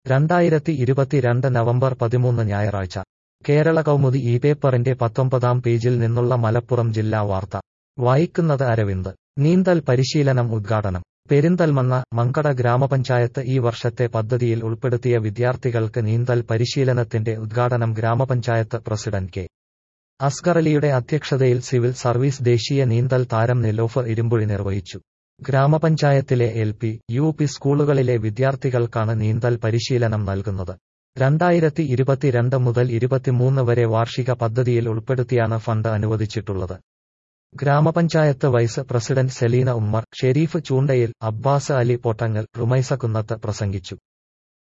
രണ്ടായിരത്തി ഇരുപത്തിരണ്ട് നവംബർ പതിമൂന്ന് ഞായറാഴ്ച കേരള കൗമുദി ഈ പേപ്പറിന്റെ പത്തൊമ്പതാം പേജിൽ നിന്നുള്ള മലപ്പുറം ജില്ലാ വാർത്ത വായിക്കുന്നത് അരവിന്ദ് നീന്തൽ പരിശീലനം ഉദ്ഘാടനം പെരിന്തൽമണ്ണ മങ്കട ഗ്രാമപഞ്ചായത്ത് ഈ വർഷത്തെ പദ്ധതിയിൽ ഉൾപ്പെടുത്തിയ വിദ്യാർത്ഥികൾക്ക് നീന്തൽ പരിശീലനത്തിന്റെ ഉദ്ഘാടനം ഗ്രാമപഞ്ചായത്ത് പ്രസിഡന്റ് കെ അസ്ഗറലിയുടെ അധ്യക്ഷതയിൽ സിവിൽ സർവീസ് ദേശീയ നീന്തൽ താരം നിലോഫർ ഇരുമ്പുഴി നിർവഹിച്ചു ഗ്രാമപഞ്ചായത്തിലെ എൽ പി യു പി സ്കൂളുകളിലെ വിദ്യാർത്ഥികൾക്കാണ് നീന്തൽ പരിശീലനം നൽകുന്നത് രണ്ടായിരത്തി ഇരുപത്തിരണ്ട് മുതൽ ഇരുപത്തിമൂന്ന് വരെ വാർഷിക പദ്ധതിയിൽ ഉൾപ്പെടുത്തിയാണ് ഫണ്ട് അനുവദിച്ചിട്ടുള്ളത് ഗ്രാമപഞ്ചായത്ത് വൈസ് പ്രസിഡന്റ് സെലീന ഉമ്മർ ഷെരീഫ് ചൂണ്ടയിൽ അബ്ബാസ് അലി പൊട്ടങ്ങൽ റുമൈസ കുന്നത്ത് പ്രസംഗിച്ചു